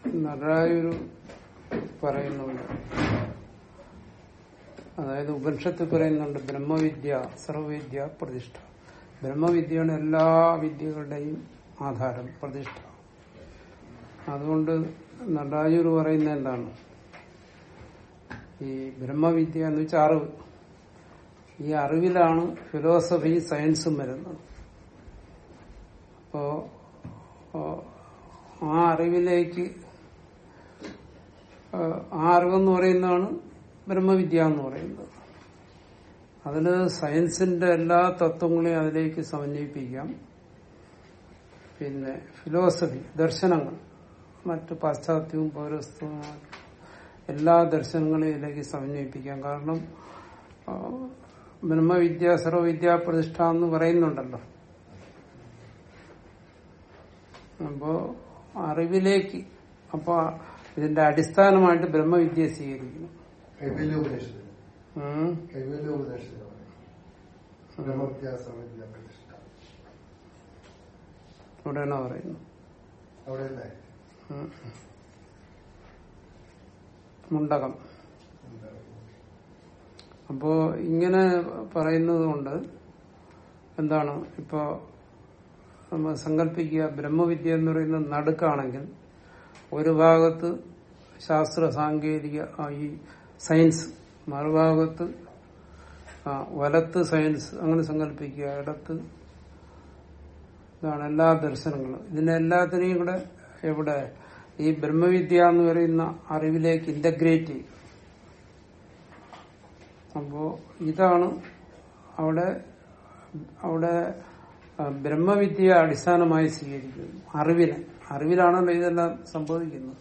നടരായൊരു പറയുന്നുണ്ട് അതായത് ഉപനിഷത്ത് പറയുന്നുണ്ട് ബ്രഹ്മവിദ്യ സർവവിദ്യ പ്രതിഷ്ഠ ബ്രഹ്മവിദ്യയാണ് എല്ലാ വിദ്യകളുടെയും ആധാരം പ്രതിഷ്ഠ അതുകൊണ്ട് നടരാജൂർ പറയുന്ന എന്താണ് ഈ ബ്രഹ്മവിദ്യ എന്ന് വെച്ചാൽ അറിവ് ഈ അറിവിലാണ് ഫിലോസഫി സയൻസും വരുന്നത് അപ്പോ ആ അറിവിലേക്ക് ആ അറിവെന്ന് പറയുന്നതാണ് ബ്രഹ്മവിദ്യ എന്ന് പറയുന്നത് അതിൽ സയൻസിന്റെ എല്ലാ തത്വങ്ങളെയും അതിലേക്ക് സമന്വയിപ്പിക്കാം പിന്നെ ഫിലോസഫി ദർശനങ്ങൾ മറ്റ് പാശ്ചാത്യവും പൗരസ്ത്യവും എല്ലാ ദർശനങ്ങളെയും ഇതിലേക്ക് സമന്വയിപ്പിക്കാം കാരണം ബ്രഹ്മവിദ്യ സർവവിദ്യാ പ്രതിഷ്ഠ എന്ന് പറയുന്നുണ്ടല്ലോ അപ്പോ അറിവിലേക്ക് അപ്പൊ ഇതിന്റെ അടിസ്ഥാനമായിട്ട് ബ്രഹ്മവിദ്യ സ്വീകരിക്കുന്നു കൈവല്യോപനിഷത്ത് ഉം. കൈവല്യോപനിഷത്ത് ബ്രഹ്മവിദ്യാസമിദ്യ പ്രതിഷ്ഠ ഇവിടെയാണോ പറയുന്നു അവിടെ അല്ലേ ഉം. മുണ്ടകം അപ്പോ ഇങ്ങനെ പറയുന്നത് കൊണ്ട് എന്താണ് ഇപ്പോ നമ്മൾ സങ്കല്പിക്കുക ബ്രഹ്മവിദ്യ എന്ന് പറയുന്നത് നടുക്കാണെങ്കിൽ ഒരു ഭാഗത്ത് ശാസ്ത്ര സാങ്കേതിക ആ, ഈ സയൻസ് മറുഭാഗത്ത് ആ, വലത്ത് സയൻസ് അങ്ങനെ സങ്കല്പിക്കുക ഇടത്ത് ഇതാണ് എല്ലാ ദർശനങ്ങളും ഇതിനെല്ലാത്തിനെയും കൂടെ എവിടെ ഈ ബ്രഹ്മവിദ്യ എന്ന് പറയുന്ന അറിവിലേക്ക് ഇന്റഗ്രേറ്റ് ചെയ്യും അപ്പോ ഇതാണ് അവിടെ അവിടെ ആ, ബ്രഹ്മവിദ്യ അടിസ്ഥാനമായി സ്വീകരിക്കുന്നു അറിവിനെ അറിവിലാണല്ലോ ഇതെല്ലാം സംഭവിക്കുന്നത്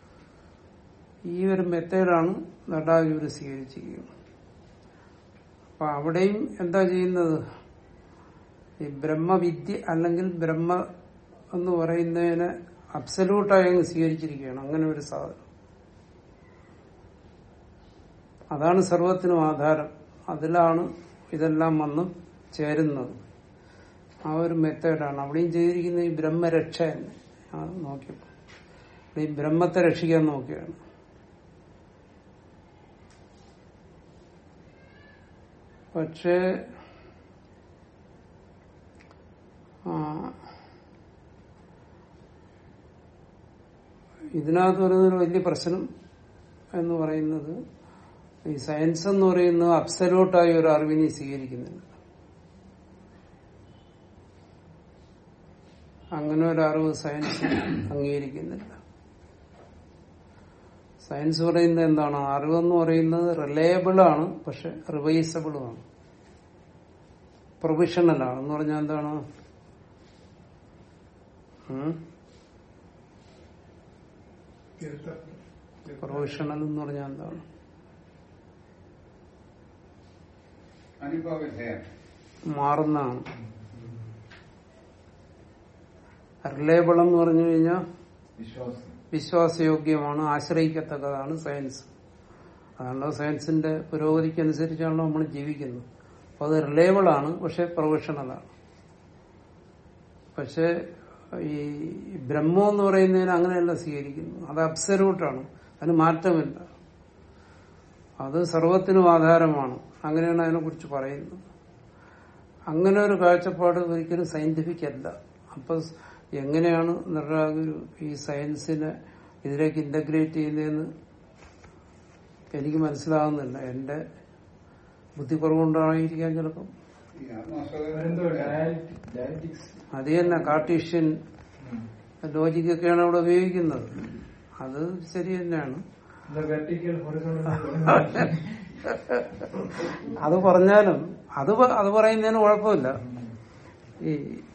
ഈ ഒരു മെത്തേഡാണ് നടായൂര് സ്വീകരിച്ചിരിക്കുന്നത് അപ്പൊ അവിടെയും എന്താ ചെയ്യുന്നത് ഈ ബ്രഹ്മവിദ്യ അല്ലെങ്കിൽ ബ്രഹ്മ എന്ന് പറയുന്നതിനെ അബ്സല്യൂട്ടായി അങ്ങ് സ്വീകരിച്ചിരിക്കുകയാണ് അങ്ങനെ ഒരു സാധനം അതാണ് സർവത്തിനും ആധാരം അതിലാണ് ഇതെല്ലാം വന്ന് ചേരുന്നത് ആ ഒരു മെത്തേഡാണ് അവിടെയും ചെയ്തിരിക്കുന്ന ഈ ബ്രഹ്മരക്ഷ തന്നെ ആ നോക്കിയപ്പോ ഇവിടെ ഈ ബ്രഹ്മത്തെ രക്ഷിക്കാൻ നോക്കിയാണ് പക്ഷേ ആ, ഇതിനകത്ത് വരുന്നൊരു വലിയ പ്രശ്നം എന്ന് പറയുന്നത് ഈ സയൻസ് എന്ന് പറയുന്നത് അബ്സല്യൂട്ടായി ഒരു അറിവിനെ സ്വീകരിക്കുന്നില്ല അങ്ങനെ ഒരു അറിവ് സയൻസ് അംഗീകരിക്കുന്നില്ല സയൻസ് പറയുന്നത് എന്താണ് അറിവെന്ന് പറയുന്നത് റിലയബിൾ ആണ് പക്ഷെ റിവൈസബിളും ആണ് പ്രൊവിഷണൽ ആണ് എന്ന് പറഞ്ഞാൽ എന്താണ് ഉം? പ്രൊവിഷണൽ എന്ന് പറഞ്ഞാൽ എന്താണ് അനുഭവവിധേയം മാറുന്നതാണ് റിലയബിൾ എന്ന് പറഞ്ഞു കഴിഞ്ഞാൽ വിശ്വാസം വിശ്വാസയോഗ്യമാണ് ആശ്രയിക്കത്തക്കതാണ് സയൻസ് അതാണല്ലോ സയൻസിന്റെ പുരോഗതിക്കനുസരിച്ചാണല്ലോ നമ്മൾ ജീവിക്കുന്നത് അപ്പൊ അത് റിലയബിൾ ആണ് പക്ഷെ പ്രൊഫഷണലാണ് പക്ഷെ ഈ ബ്രഹ്മം എന്ന് പറയുന്നതിന് അങ്ങനെയല്ല സ്വീകരിക്കുന്നു അത് അബ്സല്യൂട്ടാണ് അതിന് മാറ്റമില്ല അത് സർവത്തിനും ആധാരമാണ് അങ്ങനെയാണ് അതിനെ കുറിച്ച് പറയുന്നത് അങ്ങനെ ഒരു കാഴ്ചപ്പാട് ഒരിക്കലും സയന്റിഫിക് അല്ല അപ്പൊ എങ്ങനെയാണ് നിർണാഗുരു ഈ സയൻസിനെ ഇതിലേക്ക് ഇന്റഗ്രേറ്റ് ചെയ്യുന്നതെന്ന് എനിക്ക് മനസ്സിലാകുന്നില്ല എന്റെ ബുദ്ധിക്കുറവുകൊണ്ടായിരിക്കാം ചിലപ്പം ഈ ആത്മാസ്വാദനം എന്തോ ഡയറ്റിക്സ് അത് തന്നെ കാർട്ടീഷ്യൻ ലോജിക്കൊക്കെയാണ് അവിടെ ഉപയോഗിക്കുന്നത് അത് ശരി തന്നെയാണ് വെർട്ടിക്കൽ ഹൊറിസോണ്ടൽ അത് പറഞ്ഞാലും അത് പ- അത് പറയുന്നതിന് കുഴപ്പമില്ല ഈ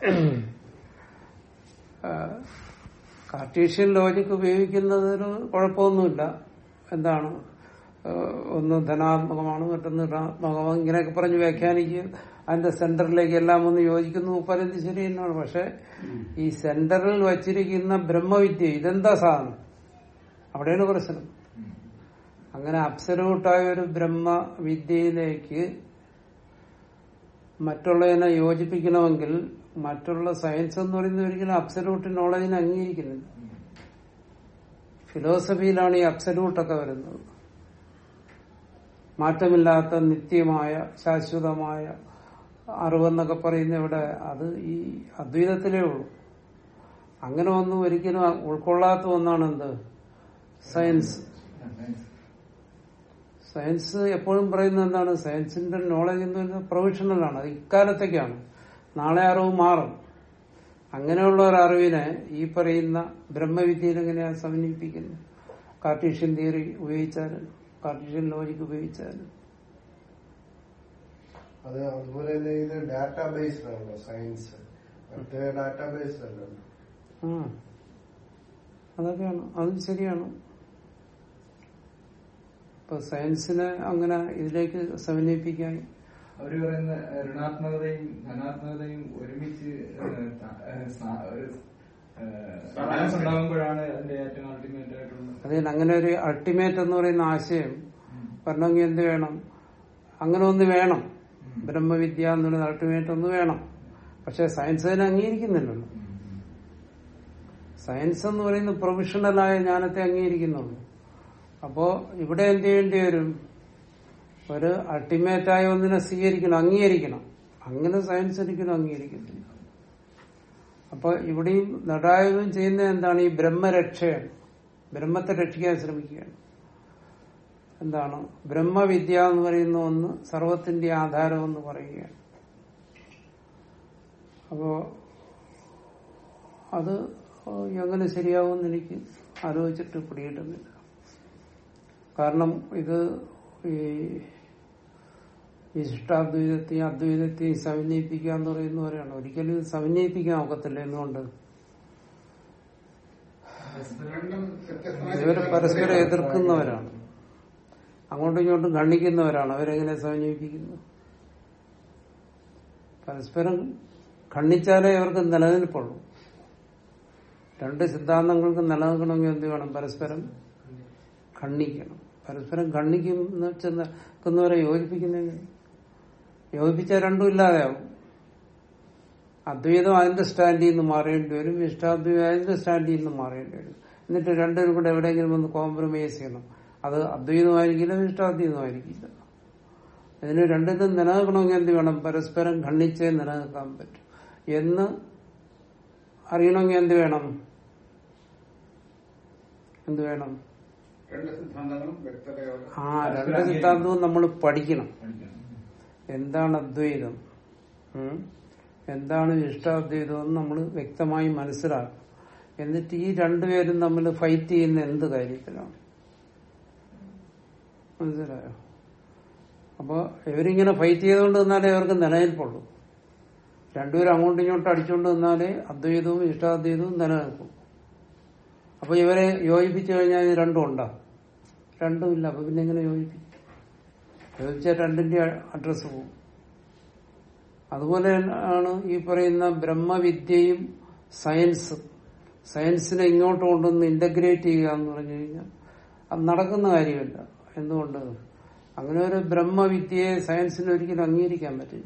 ആ, കാർട്ടീഷ്യൻ ലോജിക് ഉപയോഗിക്കുന്നതിന് കുഴപ്പമൊന്നുമില്ല എന്താണ് ആ, ഒന്ന് ധനാത്മകമാണ് മറ്റൊന്ന് ഋണാത്മകമാണ് ഇങ്ങനെയൊക്കെ പറഞ്ഞ് വ്യാഖ്യാനിക്കുക അതിന്റെ സെന്ററിലേക്ക് എല്ലാം ഒന്ന് യോജിക്കുന്നു പറയുന്നത് ശരി തന്നെയാണ് പക്ഷെ ഈ സെന്ററിൽ വച്ചിരിക്കുന്ന ബ്രഹ്മവിദ്യ ഇതെന്താ സാധനം അവിടെയാണ് പ്രശ്നം അങ്ങനെ അബ്സലൂട്ടായ ഒരു ബ്രഹ്മവിദ്യയിലേക്ക് മറ്റുള്ളതിനെ യോജിപ്പിക്കണമെങ്കിൽ മറ്റുള്ള സയൻസ് എന്ന് പറയുന്നത് ഒരിക്കലും അബ്സലൂട്ട് നോളജിനെ അംഗീകരിക്കുന്നില്ല ഫിലോസഫിയിലാണ് ഈ അബ്സല്യൂട്ടൊക്കെ വരുന്നത് മാറ്റമില്ലാത്ത നിത്യമായ ശാശ്വതമായ അറിവെന്നൊക്കെ പറയുന്ന ഇവിടെ അത് ഈ അദ്വൈതത്തിലേ ഉള്ളൂ അങ്ങനെ ഒന്നും ഒരിക്കലും ഉൾക്കൊള്ളാത്ത ഒന്നാണ് എന്ത് സയൻസ് സയൻസ് എപ്പോഴും പറയുന്നത് എന്താണ് സയൻസിന്റെ നോളജ് എന്ന് പറയുന്നത് പ്രൊഫഷണലാണ് അത് ഇക്കാലത്തേക്കാണ് നാളെ അറിവ് മാറും അങ്ങനെയുള്ള ഒരു അറിവിനെ ഈ പറയുന്ന ബ്രഹ്മവിദ്യയിൽ എങ്ങനെയാണ് സമന്വയിപ്പിക്കുന്നത് കാർട്ടീഷ്യൻ തിയറി ഉപയോഗിച്ചാലും കാർട്ടീഷ്യൻ ലോജിക് ഉപയോഗിച്ചാലും അത് അതുപോലെ തന്നെ ഇത് ഡാറ്റാ ബേസ്ഡ് ആണല്ലോ സയൻസ് മറ്റേ ഡാറ്റാ ബേസ്ഡ് അല്ലല്ലോ ആ അതൊക്കെയാണ് അതും ശരിയാണ് ഇപ്പൊ സയൻസിനെ അങ്ങനെ ഇതിലേക്ക് സമന്വയിപ്പിക്കാൻ അവര് പറയുന്ന ഋണാത്മകതയും ധനാത്മകതയും ഒരുമിച്ച് ഏഹ്, ത- ഏഹ്, സ- ഒരു, ഏഹ്, balance ഉണ്ടാകുമ്പോഴാണ് അതിന്റെ ഏറ്റവും അൾട്ടിമേറ്റ് ആയിട്ടുള്ള അതിന് അങ്ങനെ ഒരു അൾട്ടിമേറ്റ് എന്ന് പറയുന്ന ആശയം വരണമെങ്കിൽ എന്ത് വേണം അങ്ങനെ ഒന്ന് വേണം ബ്രഹ്മവിദ്യ എന്നുള്ള അൾട്ടിമേറ്റ് ഒന്ന് വേണം പക്ഷെ സയൻസ് അതിനെ അംഗീകരിക്കുന്നില്ലല്ലോ സയൻസ് എന്ന് പറയുന്ന പ്രൊഫഷണലായ ജ്ഞാനത്തെ അംഗീകരിക്കുന്നുള്ളൂ അപ്പോ ഇവിടെ എന്ത് ചെയ്യേണ്ടി വരും ഒരു അൾട്ടിമേറ്റായ ഒന്നിനെ സ്വീകരിക്കണം അംഗീകരിക്കണം അങ്ങനെ സയൻസ് ഒരിക്കലും അംഗീകരിക്കുന്നില്ല അപ്പൊ ഇവിടെയും നടായകം ചെയ്യുന്നത് എന്താണ് ഈ ബ്രഹ്മരക്ഷയാണ് ബ്രഹ്മത്തെ രക്ഷിക്കാൻ ശ്രമിക്കുകയാണ് എന്താണ് ബ്രഹ്മവിദ്യ എന്ന് പറയുന്ന ഒന്ന് സർവത്തിന്റെ ആധാരം എന്ന് പറയുകയാണ് അപ്പോ അത് എങ്ങനെ ശരിയാവുമെന്ന് എനിക്ക് ആലോചിച്ചിട്ട് പിടികിട്ടുന്നില്ല കാരണം ഇത് ഈ വിശിഷ്ടാദ്വൈതത്തെയും അദ്വൈതത്തെയും സമന്വയിപ്പിക്കുക എന്ന് പറയുന്നവരാണ് ഒരിക്കലും ഇത് സമന്വയിപ്പിക്കാൻ ഒക്കത്തില്ല എന്തുകൊണ്ട് രണ്ടും വ്യത്യസ്തമായ ഇവര് പരസ്പരം എതിർക്കുന്നവരാണ് അങ്ങോട്ടും ഇങ്ങോട്ടും ഖണ്ഡിക്കുന്നവരാണ് അവരെങ്ങനെ സമന്വയിപ്പിക്കുന്നു പരസ്പരം ഖണ്ഡിച്ചാലേ അവർക്ക് നിലനിൽപ്പുള്ളൂ രണ്ട് സിദ്ധാന്തങ്ങൾക്ക് നിലനിൽക്കണമെങ്കിൽ എന്ത് വേണം പരസ്പരം ഖണ്ഡിക്കണം പരസ്പരം ഖണ്ഡിക്കുന്ന ചെന്നവരെ യോജിപ്പിക്കുന്നെങ്കിൽ യോജിപ്പിച്ചാൽ രണ്ടും ഇല്ലാതെയാവും അദ്വൈതം അതിന്റെ സ്റ്റാൻഡിൽ നിന്ന് മാറേണ്ടി വരും ഇഷ്ടാദ്വൈതം അതിന്റെ സ്റ്റാൻഡിൽ നിന്ന് മാറേണ്ടി വരും എന്നിട്ട് രണ്ടുപേരും കൂടെ എവിടെയെങ്കിലും ഒന്ന് കോംപ്രമൈസ് ചെയ്യണം അത് അദ്വൈതമായിരിക്കില്ല ഇഷ്ടാദ്വൈതമായിരിക്കില്ല ഇതിന് രണ്ടിനും നിലനിൽക്കണമെങ്കിൽ എന്ത് വേണം പരസ്പരം ഖണ്ഡിച്ചേ നിലനിൽക്കാൻ പറ്റും എന്ന് അറിയണമെങ്കിൽ എന്ത് വേണം എന്ത് വേണം രണ്ട് സിദ്ധാന്തങ്ങളും വ്യക്തതയോടെ ആ രണ്ട് സിദ്ധാന്തവും നമ്മൾ പഠിക്കണം പഠിക്കണം എന്താണ് അദ്വൈതം ഉം? എന്താണ് ഇഷ്ടാദ്വൈതം എന്ന് നമ്മൾ വ്യക്തമായി മനസ്സിലാക്കും എന്നിട്ട് ഈ രണ്ടുപേരും തമ്മിൽ ഫൈറ്റ് ചെയ്യുന്ന എന്ത് കാര്യത്തിലാണ് മനസ്സിലായോ അപ്പൊ ഇവരിങ്ങനെ ഫൈറ്റ് ചെയ്തുകൊണ്ട് നിന്നാലേ അവർക്ക് നിലനിൽപ്പുള്ളൂ രണ്ടുപേരും അങ്ങോട്ടും ഇങ്ങോട്ടും അടിച്ചുകൊണ്ട് നിന്നാലേ അദ്വൈതവും ഇഷ്ടാദ്വൈതവും നിലനിൽക്കും അപ്പൊ ഇവരെ യോജിപ്പിച്ചു കഴിഞ്ഞാൽ ഇത് രണ്ടും ഉണ്ടാ രണ്ടുമില്ല അപ്പൊ പിന്നെ എങ്ങനെ യോജിപ്പിക്കും യോജിച്ചാൽ രണ്ടിന്റെ അഡ്രസ് പോകും അതുപോലെ ആണ് ഈ പറയുന്ന ബ്രഹ്മവിദ്യയും സയൻസും സയൻസിനെ ഇങ്ങോട്ട് കൊണ്ടുവന്ന് ഇന്റഗ്രേറ്റ് ചെയ്യുക എന്ന് പറഞ്ഞു കഴിഞ്ഞാൽ അത് നടക്കുന്ന കാര്യമല്ല എന്തുകൊണ്ട് അങ്ങനെ ഒരു ബ്രഹ്മവിദ്യയെ സയൻസിന് ഒരിക്കലും അംഗീകരിക്കാൻ പറ്റില്ല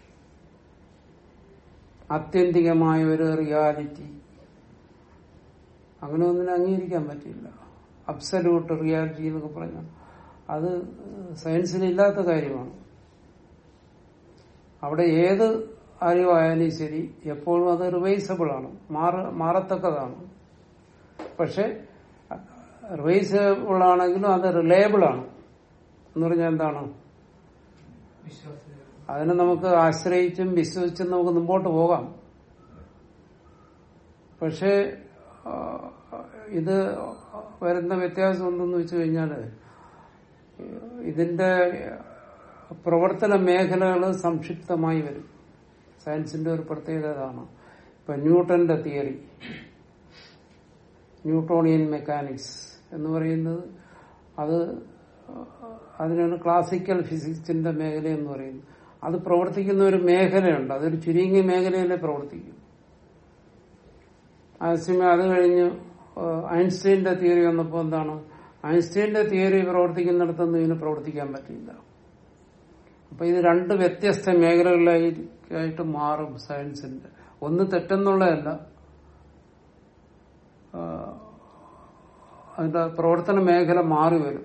ആത്യന്തികമായ ഒരു റിയാലിറ്റി അങ്ങനെ ഒന്നിനെ അംഗീകരിക്കാൻ പറ്റില്ല അബ്സല്യൂട്ട് റിയാലിറ്റി എന്നൊക്കെ പറഞ്ഞാൽ അത് സയൻസിന് ഇല്ലാത്ത കാര്യമാണ് അവിടെ ഏത് അറിവായാലും ശരി എപ്പോഴും അത് റിവൈസബിൾ ആണ് മാറ മാറത്തക്കതാണ് പക്ഷെ റിവൈസബിൾ ആണെങ്കിലും അത് റിലയബിൾ ആണ് എന്ന് പറഞ്ഞാൽ എന്താണ് അതിനെ നമുക്ക് ആശ്രയിച്ചും വിശ്വസിച്ചും നമുക്ക് മുമ്പോട്ട് പോകാം പക്ഷെ ആ, ഇത് വരുന്ന വ്യത്യാസം എന്തെന്ന് വെച്ച് കഴിഞ്ഞാല് ഇതിന്റെ പ്രവർത്തന മേഖലകൾ സംക്ഷിപ്തമായി വരും സയൻസിന്റെ ഒരു പ്രത്യേകത അതാണ് ഇപ്പൊ ന്യൂട്ടന്റെ തിയറി ന്യൂട്ടോണിയൻ മെക്കാനിക്സ് എന്ന് പറയുന്നത് അത് അതിനാണ് ക്ലാസിക്കൽ ഫിസിക്സിന്റെ മേഖല എന്ന് പറയുന്നത് അത് പ്രവർത്തിക്കുന്ന ഒരു മേഖലയുണ്ട് അതൊരു ചുരുങ്ങിയ മേഖലയിലെ പ്രവർത്തിക്കും അതേസമയം അത് കഴിഞ്ഞ് ഏഹ്, ഐൻസ്റ്റൈന്റെ തിയറി വന്നപ്പോൾ എന്താണ് ഐൻസ്റ്റൈന്റെ തിയറി പ്രവർത്തിക്കുന്നിടത്തൊന്നും ഇതിന് പ്രവർത്തിക്കാൻ പറ്റില്ല അപ്പൊ ഇത് രണ്ട് വ്യത്യസ്ത മേഖലകളിലായിട്ട് മാറും സയൻസിന്റെ ഒന്ന് തെറ്റെന്നുള്ളതല്ല ആ, അതിന്റെ പ്രവർത്തന മേഖല മാറി വരും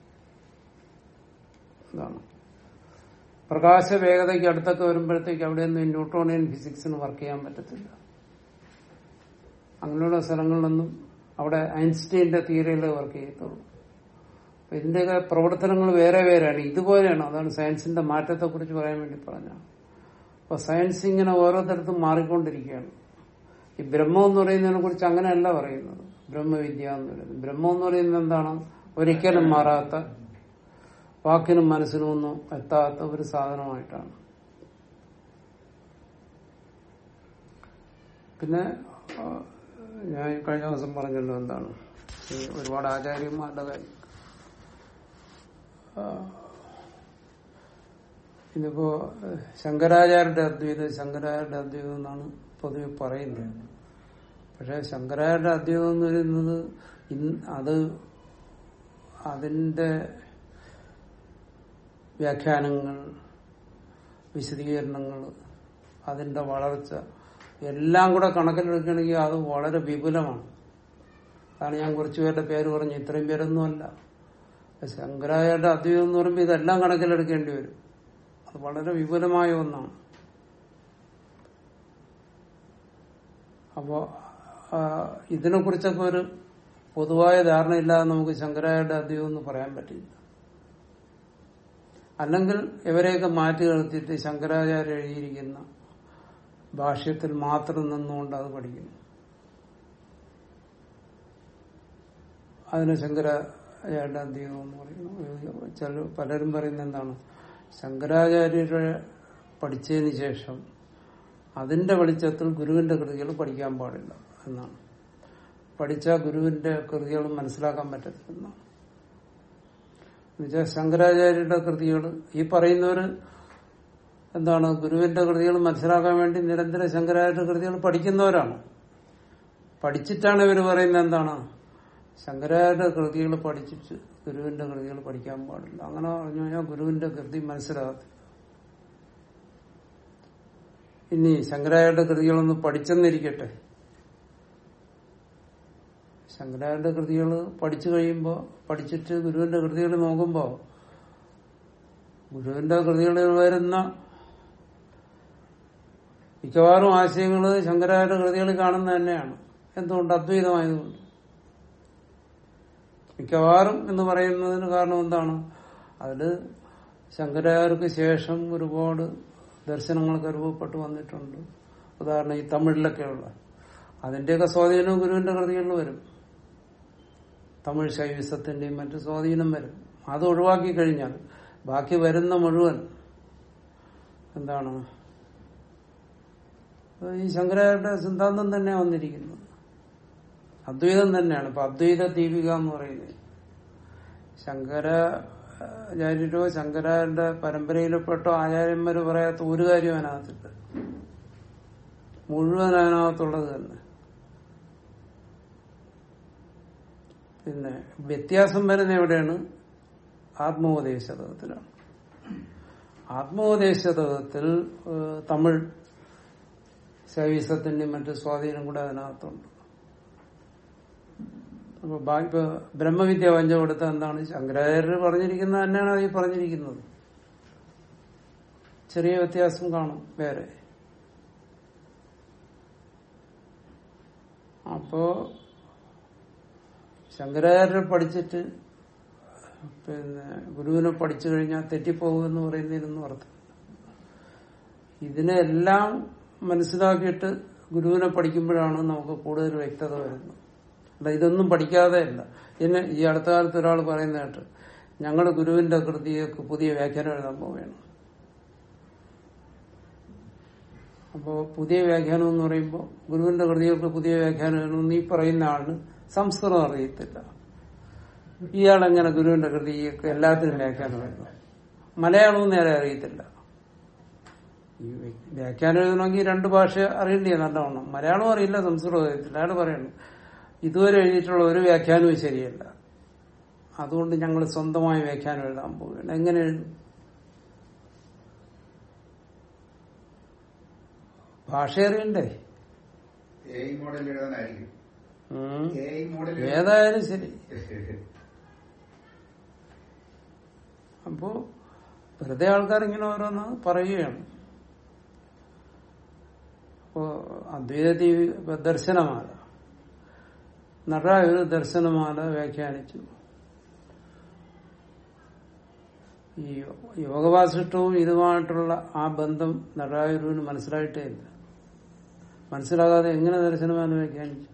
ഇതാണ് പ്രകാശ വേഗതയ്ക്ക് അടുത്തൊക്കെ വരുമ്പോഴത്തേക്ക് അവിടെയൊന്നും ഈ ന്യൂട്ടോണിയൻ ഫിസിക്സിന് വർക്ക് ചെയ്യാൻ പറ്റത്തില്ല അങ്ങനെയുള്ള സ്ഥലങ്ങളിലൊന്നും അവിടെ ഐൻസ്റ്റീന്റെ തിയറിയിലേ വർക്ക് ചെയ്യത്തുള്ളൂ അപ്പൊ ഇതിന്റെയൊക്കെ പ്രവർത്തനങ്ങൾ വേറെ വേറെയാണ് ഇതുപോലെയാണ് അതാണ് സയൻസിന്റെ മാറ്റത്തെ കുറിച്ച് പറയാൻ വേണ്ടി പറഞ്ഞ അപ്പൊ സയൻസ് ഇങ്ങനെ ഓരോ തരത്തും മാറിക്കൊണ്ടിരിക്കുകയാണ് ഈ ബ്രഹ്മം എന്ന് പറയുന്നതിനെ കുറിച്ച് അങ്ങനെയല്ല പറയുന്നത് ബ്രഹ്മവിദ്യ എന്ന് പറയുന്നത് ബ്രഹ്മം എന്ന് പറയുന്നത് എന്താണ് ഒരിക്കലും മാറാത്ത വാക്കിനും മനസ്സിനും ഒന്നും എത്താത്ത ഒരു സാധനമായിട്ടാണ് പിന്നെ ആ, ഞാൻ ഈ കഴിഞ്ഞ ദിവസം പറഞ്ഞല്ലോ എന്താണ് ഈ ഒരുപാട് ആചാര്യന്മാരുടെ കാര്യം ആ, ഇന്നിപ്പോ ഏഹ്, ശങ്കരാചാര്യരുടെ അദ്വൈതം ശങ്കരാചാര്യരുടെ അദ്വൈതം എന്നാണ് പൊതുവെ പറയുന്നത് പക്ഷെ ശങ്കരാചാര്യരുടെ അദ്വൈതം എന്ന് പറയുന്നത് ഇൻ- അത് അതിന്റെ വ്യാഖ്യാനങ്ങൾ വിശദീകരണങ്ങൾ അതിന്റെ വളർച്ച എല്ലാം കൂടെ കണക്കിലെടുക്കുകയാണെങ്കിൽ അത് വളരെ വിപുലമാണ് അതാണ് ഞാൻ കുറച്ചു പേരുടെ പേര് പറഞ്ഞു ഇത്രയും പേരൊന്നുമല്ല ശങ്കരാചാര്യരുടെ അദ്വൈതം എന്ന് പറയുമ്പോൾ ഇതെല്ലാം കണക്കിലെടുക്കേണ്ടി വരും അത് വളരെ വിപുലമായ ഒന്നാണ് അപ്പോ ആ, ഇതിനെക്കുറിച്ചൊക്കെ ഒരു പൊതുവായ ധാരണയില്ലാതെ നമുക്ക് ശങ്കരാചാര്യരുടെ അദ്വൈതം എന്ന് പറയാൻ പറ്റില്ല അല്ലെങ്കിൽ ഇവരെയൊക്കെ മാറ്റി നിർത്തിയിട്ട് ശങ്കരാചാര്യ എഴുതിയിരിക്കുന്ന ഭാഷ്യത്തിൽ മാത്രം നിന്നുകൊണ്ട് അത് പഠിക്കുന്നു അതിന് ശങ്കരാചാര്യരുടെ അദ്വൈതം എന്ന് പറയുന്നു ചില പലരും പറയുന്നത് എന്താണ് ശങ്കരാചാര്യരെ പഠിച്ചതിന് ശേഷം അതിന്റെ വെളിച്ചത്തിൽ ഗുരുവിന്റെ കൃതികൾ പഠിക്കാൻ പാടില്ല എന്നാണ് പഠിച്ച ഗുരുവിന്റെ കൃതികൾ മനസ്സിലാക്കാൻ പറ്റത്തില്ലെന്നാണ് എന്നുവെച്ചാൽ ശങ്കരാചാര്യരുടെ കൃതികൾ ഈ പറയുന്നവര് എന്താണ് ഗുരുവിന്റെ കൃതികൾ മനസ്സിലാക്കാൻ വേണ്ടി നിരന്തരം ശങ്കരാചാര്യ കൃതികൾ പഠിക്കുന്നവരാണ് പഠിച്ചിട്ടാണ് ഇവർ പറയുന്നത് എന്താണ് ശങ്കരാചാര്യ കൃതികൾ പഠിച്ചിട്ട് ഗുരുവിന്റെ കൃതികൾ പഠിക്കാൻ പാടില്ല അങ്ങനെ പറഞ്ഞു കഴിഞ്ഞാൽ ഗുരുവിന്റെ കൃതി മനസ്സിലാകത്തില്ല ഇനി ശങ്കരാചാര്യ കൃതികളൊന്ന് പഠിച്ചെന്നിരിക്കട്ടെ ശങ്കരാചാര്യ കൃതികൾ പഠിച്ചു കഴിയുമ്പോൾ പഠിച്ചിട്ട് ഗുരുവിന്റെ കൃതികൾ നോക്കുമ്പോൾ ഗുരുവിന്റെ കൃതികളിൽ വരുന്ന മിക്കവാറും ആശയങ്ങൾ ശങ്കരാചാര്യ കൃതികളിൽ കാണുന്നത് തന്നെയാണ് എന്തുകൊണ്ട് അദ്വൈതമായതുകൊണ്ട് മിക്കവാറും എന്ന് പറയുന്നതിന് കാരണം എന്താണ് അതില് ശങ്കരാചാര്യർക്ക് ശേഷം ഒരുപാട് ദർശനങ്ങളൊക്കെ രൂപപ്പെട്ടു വന്നിട്ടുണ്ട് ഉദാഹരണം ഈ തമിഴിലൊക്കെയുള്ള അതിന്റെയൊക്കെ സ്വാധീനം ഗുരുവിന്റെ കൃതികളിൽ വരും തമിഴ് ശൈവിസത്തിന്റെയും മറ്റു സ്വാധീനം വരും അത് ഒഴിവാക്കി കഴിഞ്ഞാൽ ബാക്കി വരുന്ന മുഴുവൻ എന്താണ് അത് ഈ ശങ്കരാചാര്യരുടെ സിദ്ധാന്തം തന്നെ വന്നിരിക്കുന്നത് അദ്വൈതം തന്നെയാണ് ഇപ്പൊ അദ്വൈത ദീപിക എന്ന് പറയുന്നത് ശങ്കരാചാര്യരോ ശങ്കരാചാര്യന്റെ പരമ്പരയിൽപ്പെട്ടോ ആചാര്യന്മാര് പറയാത്ത ഒരു കാര്യം അതിനകത്തില്ല മുഴുവൻ അതിനകത്തുള്ളത് തന്നെ പിന്നെ വ്യത്യാസം വരുന്ന എവിടെയാണ് ആത്മോപദേശതത്തിലാണ് ആത്മോപദേശതത്തിൽ തമിഴ് ശൈവിസത്തിന്റെയും മറ്റു സ്വാധീനം കൂടെ അതിനകത്തുണ്ട് അപ്പൊ ബാ- ഇപ്പൊ ബ്രഹ്മവിദ്യ പഞ്ചകൊടുത്ത എന്താണ് ശങ്കരാചാര്യർ പറഞ്ഞിരിക്കുന്നത് തന്നെയാണ് അത് ഈ പറഞ്ഞിരിക്കുന്നത് ചെറിയ വ്യത്യാസം കാണും വേറെ അപ്പോ ശങ്കരാചാര്യർ പഠിച്ചിട്ട് പിന്നെ ഗുരുവിനെ പഠിച്ചു കഴിഞ്ഞാൽ തെറ്റിപ്പോകുമെന്ന് പറയുന്നതിനൊന്നും അർത്ഥം ഇതിനെല്ലാം മനസ്സിലാക്കിയിട്ട് ഗുരുവിനെ പഠിക്കുമ്പോഴാണ് നമുക്ക് കൂടുതൽ വ്യക്തത വരുന്നത് അല്ല ഇതൊന്നും പഠിക്കാതെ അല്ല ഇന്ന് ഈ അടുത്ത കാലത്ത് ഒരാൾ പറയുന്നതായിട്ട് ഞങ്ങൾ ഗുരുവിന്റെ കൃതിയൊക്കെ പുതിയ വ്യാഖ്യാനം എഴുതാൻ പോവുകയാണ് അപ്പോ പുതിയ വ്യാഖ്യാനം എന്ന് പറയുമ്പോൾ ഗുരുവിന്റെ കൃതികൾക്ക് പുതിയ വ്യാഖ്യാനം എഴുതണമെന്ന് ഈ പറയുന്ന ആളിന് സംസ്കൃതം അറിയത്തില്ല ഇയാൾ എങ്ങനെ ഗുരുവിന്റെ കൃതിയൊക്കെ എല്ലാത്തിനും വ്യാഖ്യാനം എഴുതും മലയാളവും നേരെ അറിയത്തില്ല ഈ വ്യാഖ്യാനം എഴുതണമെങ്കിൽ രണ്ട് ഭാഷ അറിയേണ്ടിയ നല്ലവണ്ണം മലയാളം അറിയില്ല സംസ്കൃതം അറിയത്തില്ല അയാൾ പറയണം ഇതുവരെ എഴുതിയിട്ടുള്ള ഒരു വ്യാഖ്യാനവും ശരിയല്ല അതുകൊണ്ട് ഞങ്ങൾ സ്വന്തമായി വ്യാഖ്യാനം എഴുതാൻ പോവുകയാണ് എങ്ങനെ എഴുതും ഭാഷ അറിയണ്ടേ എ മോഡൽ എഴുതാനായിരിക്കും ഉം. എ മോഡൽ ഏതായാലും ശരി അപ്പോ വെറുതെ ആൾക്കാർ ഇങ്ങനെ ഓരോന്ന് പറയുകയാണ് അപ്പോ അദ്വൈതത്തി ദർശനമാല നടരായൊരു ദർശനമാല വ്യാഖ്യാനിച്ചു ഈ യോഗവാസിഷ്ടവും ഇതുമായിട്ടുള്ള ആ ബന്ധം നടരായൂരിന് മനസ്സിലായിട്ടേ ഇല്ല മനസ്സിലാകാതെ എങ്ങനെ ദർശനമാല വ്യാഖ്യാനിച്ചു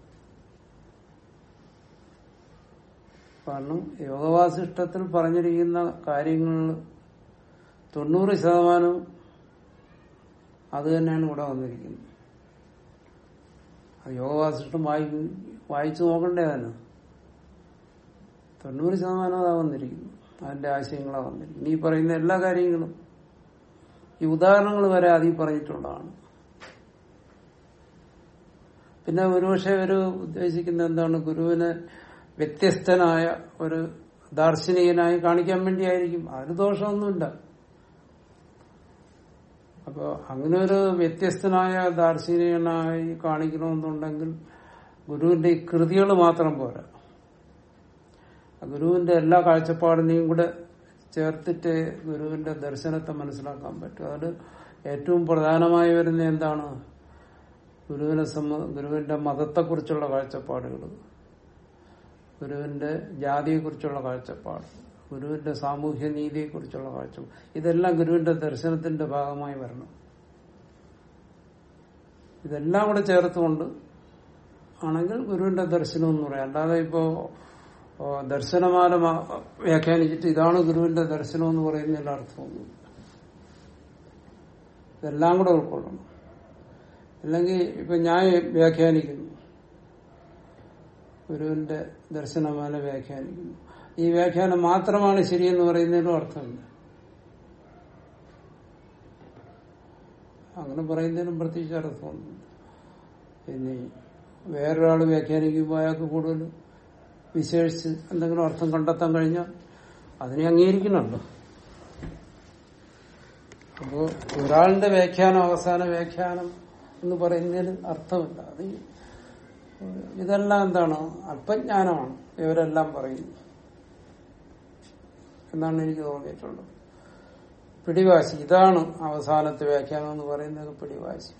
കാരണം യോഗവാസിഷ്ടത്തിൽ പറഞ്ഞിരിക്കുന്ന കാര്യങ്ങളിൽ തൊണ്ണൂറ് ശതമാനവും അത് തന്നെയാണ് ഇവിടെ വന്നിരിക്കുന്നത് അത് യോഗവാസിഷ്ടം വായി വായിച്ചു നോക്കണ്ടേ തന്നെ തൊണ്ണൂറ് ശതമാനം അതാ വന്നിരിക്കുന്നു അതിന്റെ ആശയങ്ങളാ വന്നിരിക്കുന്നു ഈ പറയുന്ന എല്ലാ കാര്യങ്ങളും ഈ ഉദാഹരണങ്ങൾ വരെ അതിൽ പറഞ്ഞിട്ടുള്ളതാണ് പിന്നെ ഒരുപക്ഷെ ഒരു ഉദ്ദേശിക്കുന്ന എന്താണ് ഗുരുവിനെ വ്യത്യസ്തനായ ഒരു ദാർശനികനായി കാണിക്കാൻ വേണ്ടിയായിരിക്കും അതിന് ദോഷമൊന്നുമില്ല അപ്പോ അങ്ങനെ ഒരു വ്യത്യസ്തനായ ദാർശനികനായി കാണിക്കണമെന്നുണ്ടെങ്കിൽ ഗുരുവിന്റെ ഈ കൃതികൾ മാത്രം പോരാ ആ ഗുരുവിന്റെ എല്ലാ കാഴ്ചപ്പാടിനെയും കൂടെ ചേർത്തിട്ട് ഗുരുവിന്റെ ദർശനത്തെ മനസ്സിലാക്കാൻ പറ്റും അതിൽ ഏറ്റവും പ്രധാനമായി വരുന്ന എന്താണ് ഗുരുവിനെ സംബ ഗുരുവിന്റെ മതത്തെക്കുറിച്ചുള്ള കാഴ്ചപ്പാടുകൾ ഗുരുവിന്റെ ജാതിയെക്കുറിച്ചുള്ള കാഴ്ചപ്പാട് ഗുരുവിന്റെ സാമൂഹ്യ നീതിയെക്കുറിച്ചുള്ള കാഴ്ചപ്പാട് ഇതെല്ലാം ഗുരുവിന്റെ ദർശനത്തിന്റെ ഭാഗമായി വരണം ഇതെല്ലാം കൂടെ ചേർത്തുകൊണ്ട് ആണെങ്കിൽ ഗുരുവിന്റെ ദർശനം എന്ന് പറയാം അല്ലാതെ ഇപ്പോ ഓ, ദർശനമാല മാ- വ്യാഖ്യാനിച്ചിട്ട് ഇതാണ് ഗുരുവിന്റെ ദർശനം എന്ന് പറയുന്നതിൽ അർത്ഥമൊന്നും ഇതെല്ലാം കൂടെ ഉൾക്കൊള്ളണം അല്ലെങ്കിൽ ഇപ്പൊ ഞാൻ വ്യാഖ്യാനിക്കുന്നു ഗുരുവിന്റെ ദർശനമാല വ്യാഖ്യാനിക്കുന്നു ഈ വ്യാഖ്യാനം മാത്രമാണ് ശരിയെന്ന് പറയുന്നതിലും അർത്ഥമില്ല അങ്ങനെ പറയുന്നതിനും പ്രത്യേകിച്ച് അർത്ഥമൊന്നുമില്ല പിന്നെ വേറൊരാൾ വ്യാഖ്യാനിക്കുമ്പോൾ അയാൾക്ക് കൂടുതൽ വിശേഷിച്ച് എന്തെങ്കിലും അർത്ഥം കണ്ടെത്താൻ കഴിഞ്ഞാൽ അതിനെ അംഗീകരിക്കണമല്ലോ അപ്പോ ഒരാളുടെ വ്യാഖ്യാനം അവസാന വ്യാഖ്യാനം എന്ന് പറയുന്നതിൽ അർത്ഥമില്ല അത് ഈ, ഏഹ്, ഇതെല്ലാം എന്താണ് അല്പജ്ഞാനമാണ് ഇവരെല്ലാം പറയുന്നത് എന്നാണ് എനിക്ക് തോന്നിയിട്ടുള്ളത് പിടിവാശി ഇതാണ് അവസാനത്തെ വ്യാഖ്യാനം എന്ന് പറയുന്നത് പിടിവാശി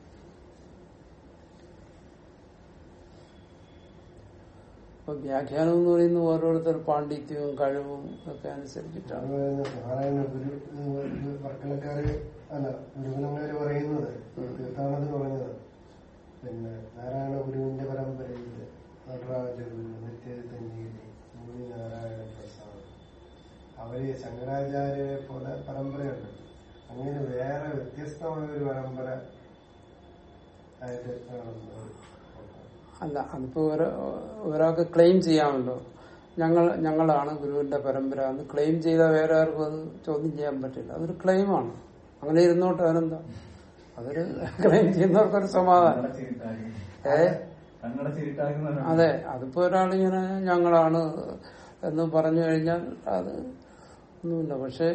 അപ്പൊ വ്യാഖ്യാനം എന്ന് പറയുന്നത് ഓരോരുത്തർ പാണ്ഡിത്യവും കഴിവും ഒക്കെ അനുസരിച്ചിട്ടാണ് നാരായണ ഗുരു ഇത് വർക്കലക്കാര് അല്ല ഗുരുകുലങ്ങാര് പറയുന്നത് തീർത്ഥാടനത്തിന് പറഞ്ഞത് പിന്നെ നാരായണ ഗുരുവിന്റെ പരമ്പരയിൽ നടരാജ ഗുരു നിത്യതഞ്ജീരി മുനി നാരായണ പ്രസാദ് അവര് ശങ്കരാചാര്യരെ പോലെ പരമ്പരയുണ്ട് അങ്ങനെ വേറെ വ്യത്യസ്തമായ ഒരു പരമ്പര ആയിട്ട് കാണുന്നത് അല്ല അതിപ്പോ ഒരാ- ഒരാൾക്ക് ക്ലെയിം ചെയ്യാമല്ലോ ഞങ്ങൾ ഞങ്ങളാണ് ഗുരുവിന്റെ പരമ്പര എന്ന് ക്ലെയിം ചെയ്താൽ വേറെ ആർക്കും അത് ചോദ്യം ചെയ്യാൻ പറ്റില്ല അതൊരു ക്ലെയിമാണ് അങ്ങനെ ഇരുന്നോട്ട് അതിനെന്താ അതൊരു ക്ലെയിം ചെയ്യുന്നവർക്കൊരു സമാധാനം ഏ കണ്ണട ചിരിട്ടാകുന്ന അതെ അതിപ്പോ ഒരാളിങ്ങനെ ഞങ്ങളാണ് എന്ന് പറഞ്ഞു കഴിഞ്ഞാൽ അത് ഒന്നുമില്ല പക്ഷെ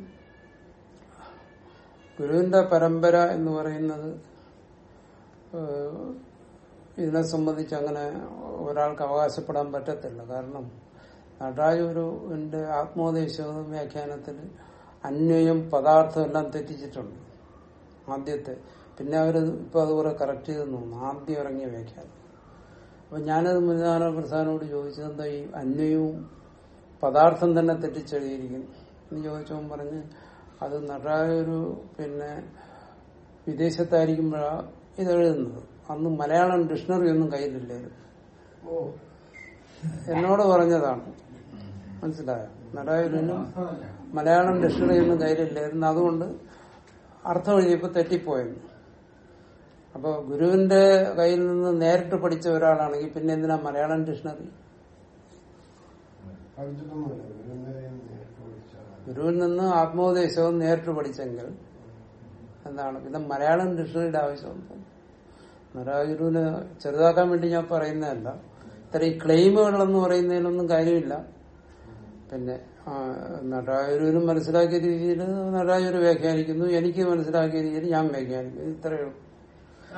ഗുരുവിന്റെ പരമ്പര എന്ന് പറയുന്നത് ഏഹ്, ഇതിനെ സംബന്ധിച്ച് അങ്ങനെ ഒരാൾക്ക് അവകാശപ്പെടാൻ പറ്റത്തില്ല കാരണം നടരാജുരുവിന്റെ ആത്മോപദേശവും വ്യാഖ്യാനത്തിൽ അന്വയം പദാർത്ഥം എല്ലാം തെറ്റിച്ചിട്ടുണ്ട് ആദ്യത്തെ പിന്നെ അവരത് ഇപ്പൊ അതുപോലെ കറക്റ്റ് ചെയ്തെന്ന് തോന്നുന്നു ആദ്യം ഇറങ്ങിയ വ്യാഖ്യാനം അപ്പൊ ഞാനത് മുനിദാന പ്രധാനോട് ചോദിച്ചത് എന്താ ഈ അന്വയവും പദാർത്ഥം തന്നെ തെറ്റിച്ചെഴുതിയിരിക്കുന്നു എന്ന് ചോദിച്ചവൻ പറഞ്ഞ് അത് നടരായൊരു പിന്നെ വിദേശത്തായിരിക്കുമ്പോഴാണ് ഇത് എഴുതുന്നത് അന്ന് മലയാളം ഡിക്ഷണറി ഒന്നും കയ്യിലില്ലായിരുന്നു ഓ എന്നോട് പറഞ്ഞതാണ് മനസ്സിലായോ നടരായൂരിനും മലയാളം ഡിക്ഷണറി ഒന്നും കയ്യിലില്ലായിരുന്നു അതുകൊണ്ട് അർത്ഥം എഴുതിയപ്പോ തെറ്റിപ്പോയെന്ന് അപ്പൊ ഗുരുവിന്റെ കയ്യിൽ നിന്ന് നേരിട്ട് പഠിച്ച ഒരാളാണെങ്കിൽ പിന്നെ എന്തിനാ മലയാളം ഡിക്ഷണറി പഠിച്ചിട്ടൊന്നുമില്ല ഗുരുവിന്റെ കയ്യിൽ നിന്ന് നേരിട്ട് പഠിച്ചതാണ് ഗുരുവിൽ നിന്ന് ആത്മോപദേശവും നേരിട്ട് പഠിച്ചെങ്കിൽ എന്താണ് പിന്നെ മലയാളം ഡിക്ഷണറിയുടെ ആവശ്യമുണ്ട് നരാഗുരുവിനെ ചെറുതാക്കാൻ വേണ്ടി ഞാൻ പറയുന്നതല്ല ഇത്രയും ക്ലെയിമുകളെന്ന് പറയുന്നതിലൊന്നും കാര്യമില്ല പിന്നെ ആ, നടരാജുരുവിനും മനസ്സിലാക്കിയ രീതിയിൽ നടരാജുരു വ്യാഖ്യാനിക്കുന്നു എനിക്ക് മനസ്സിലാക്കിയ രീതിയിൽ ഞാൻ വ്യാഖ്യാനിക്കുന്നു ഇത്രയേ ഉള്ളൂ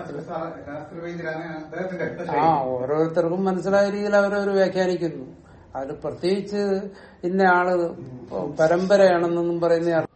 ശാസ്ത്രവൈദ്യരാണ് അദ്ദേഹത്തിന്റെ ആ ഓരോരുത്തർക്കും മനസ്സിലായ രീതിയിൽ അവരവർ വ്യാഖ്യാനിക്കുന്നു അതിൽ പ്രത്യേകിച്ച് ഇന്ന ആള് പരമ്പരയാണെന്നൊന്നും പറയുന്ന അർത്ഥം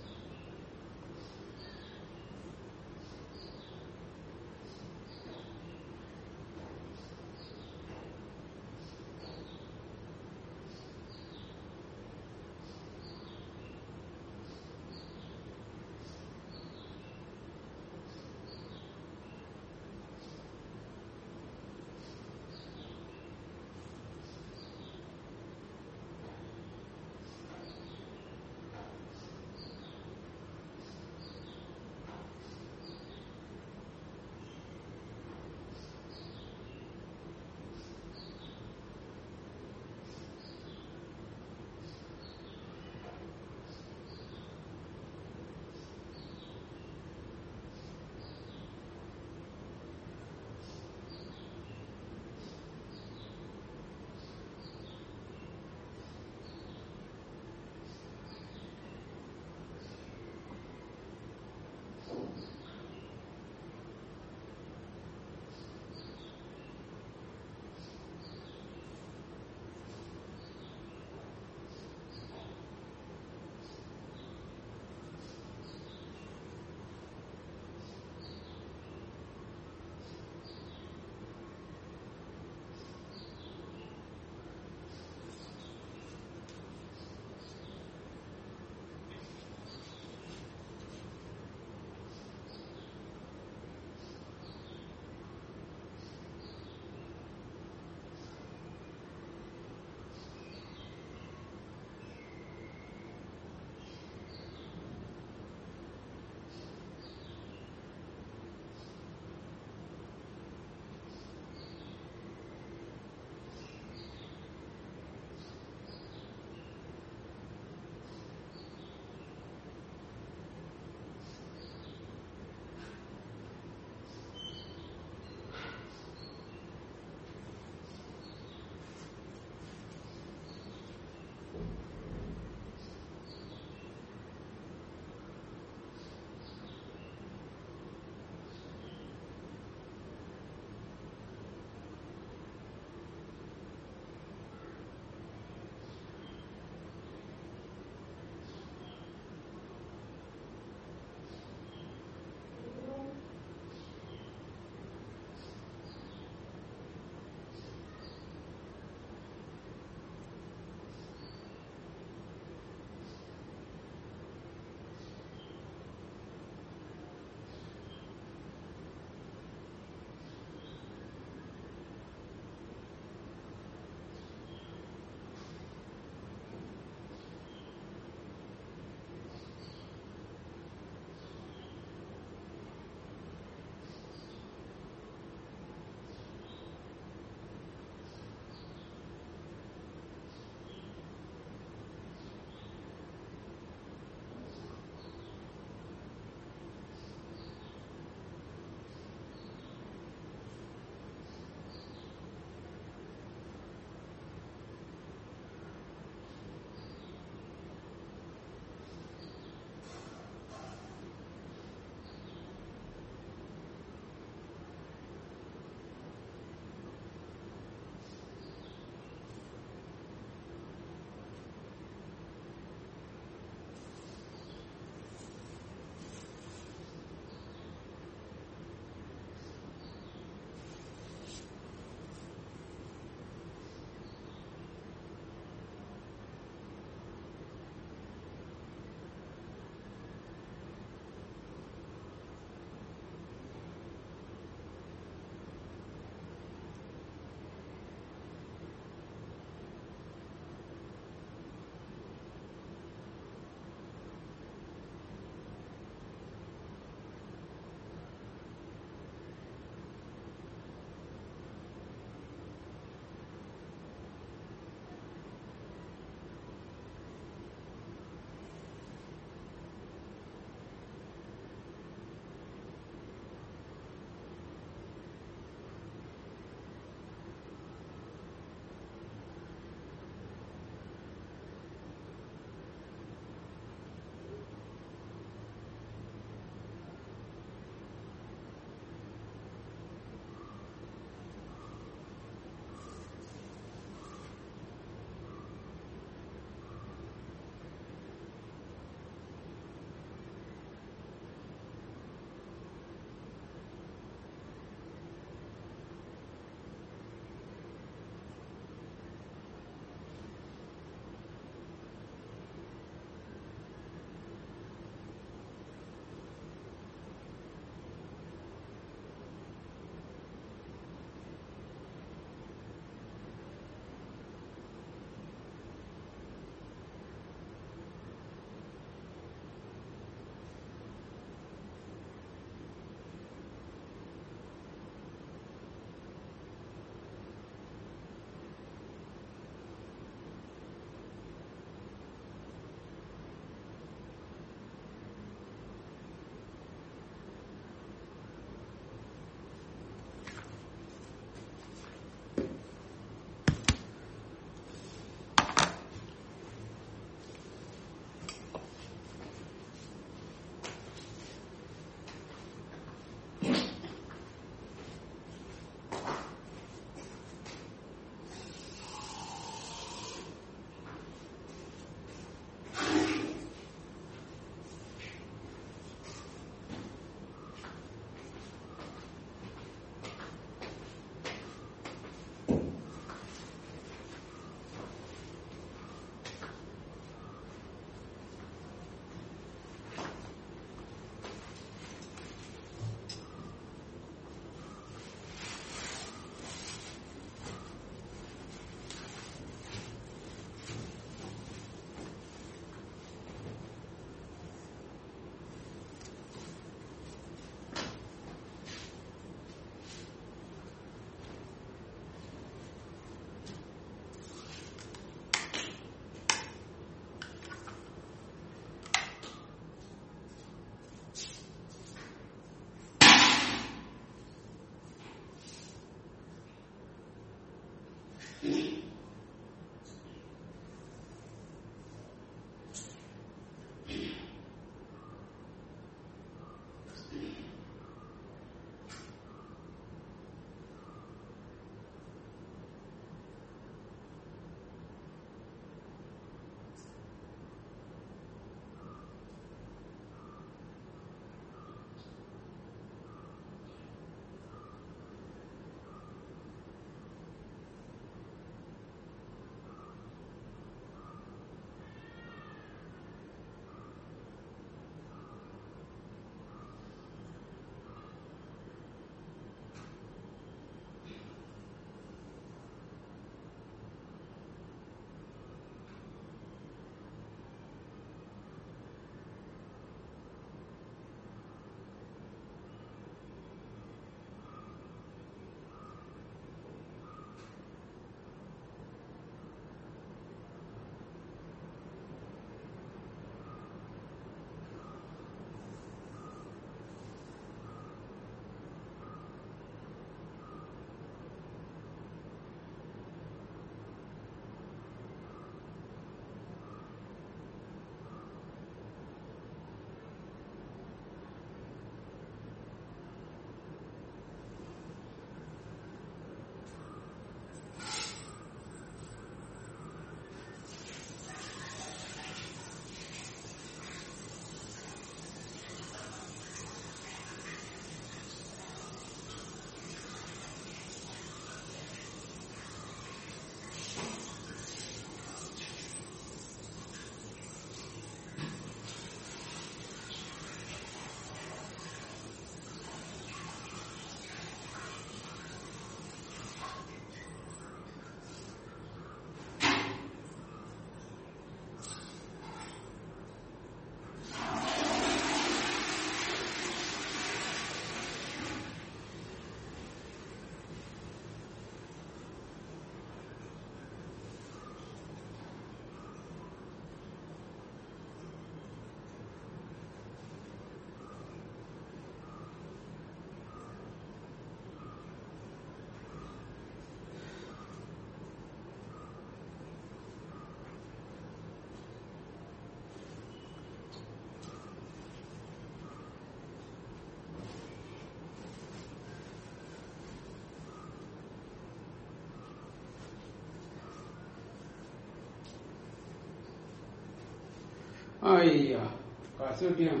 അയ്യ കാശ് കിട്ടിയാണ്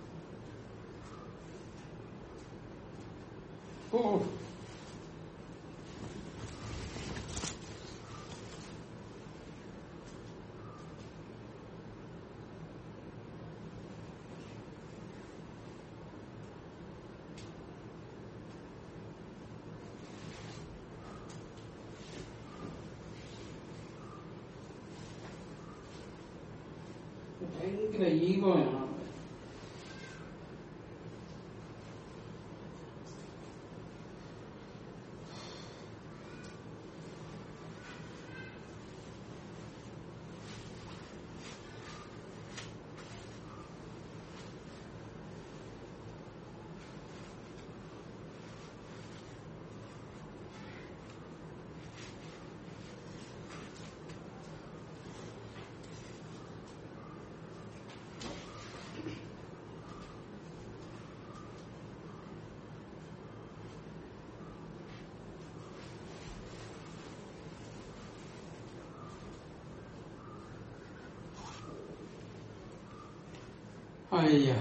ഓ ഭയങ്കര ഈഗോയാണ് അവിടെ. അയ്യ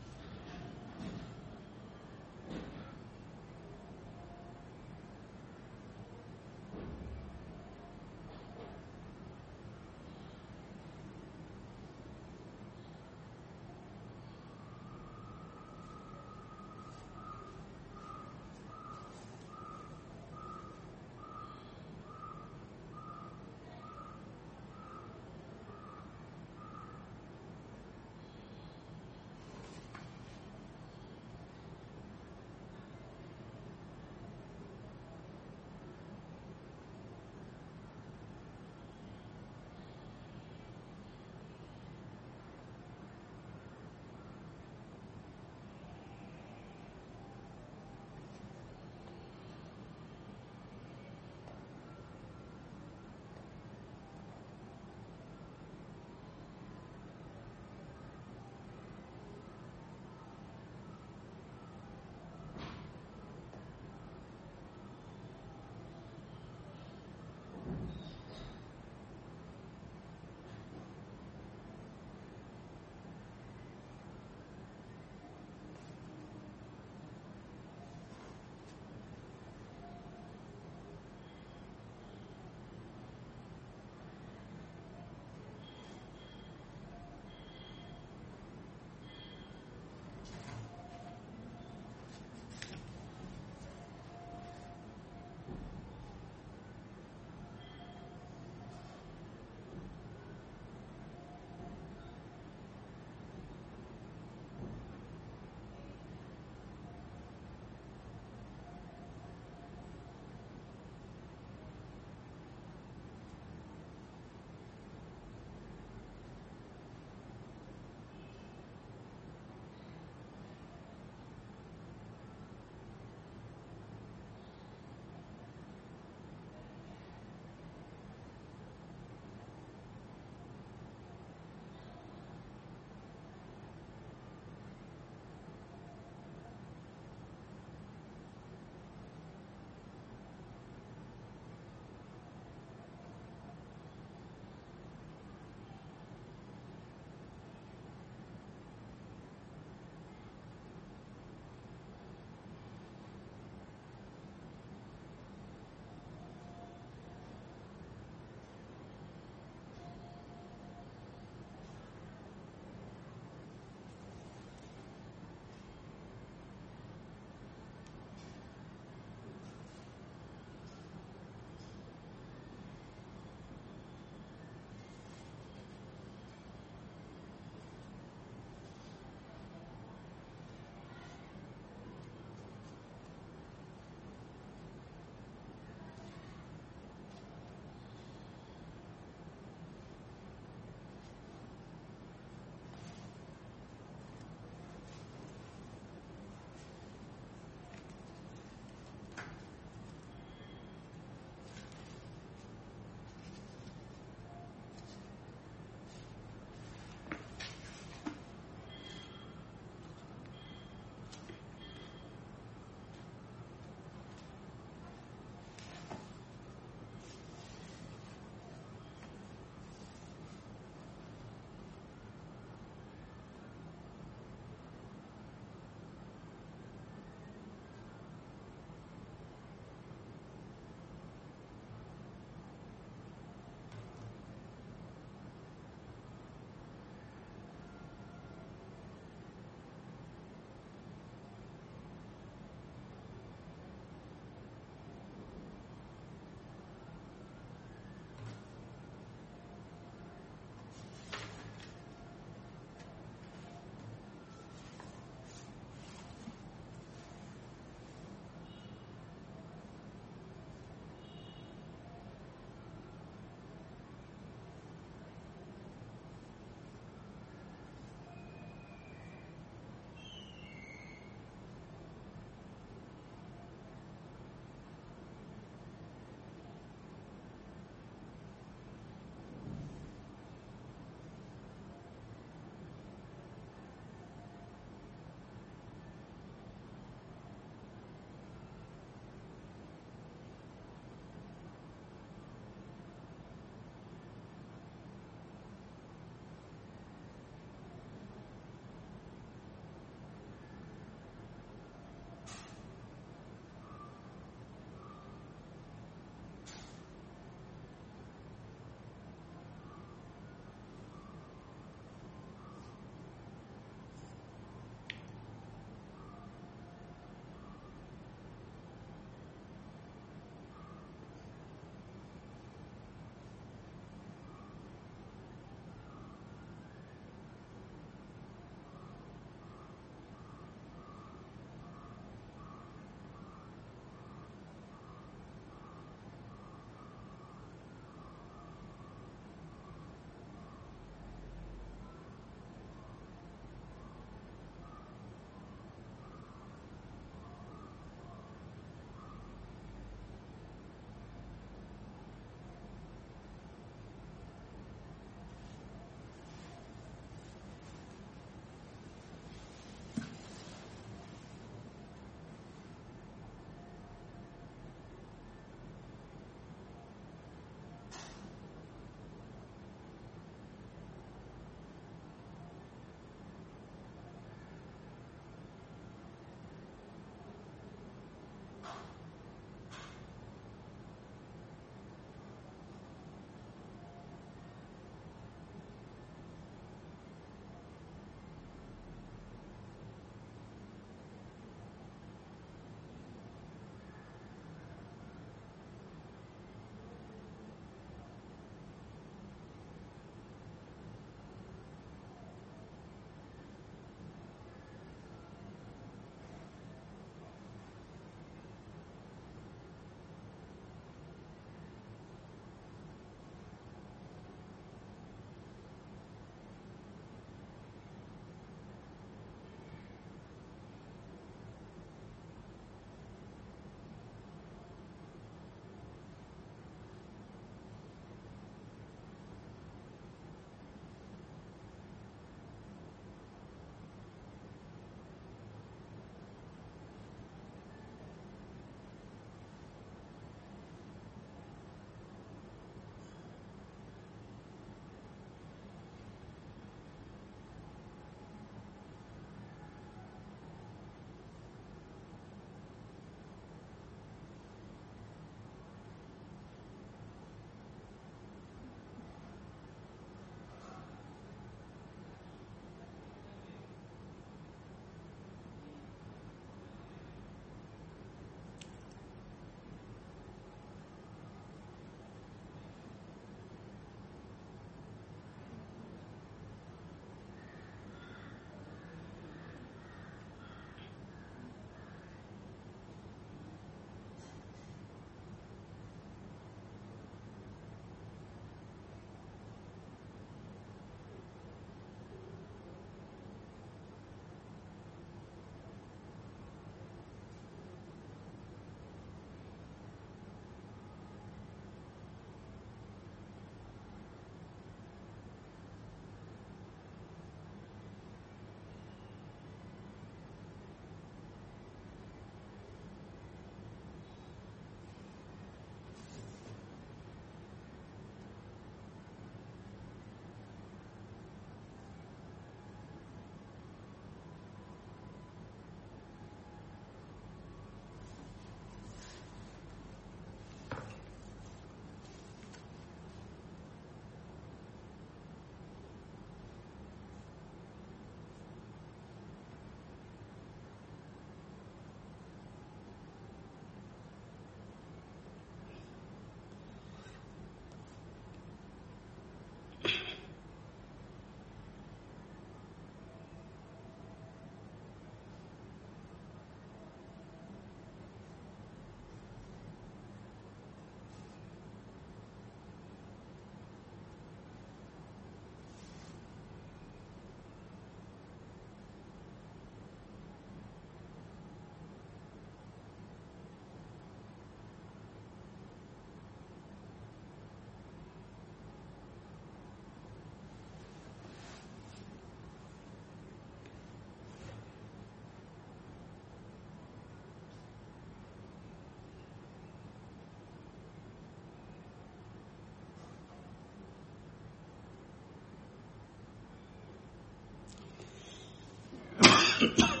മനസ്സിലാക്കാം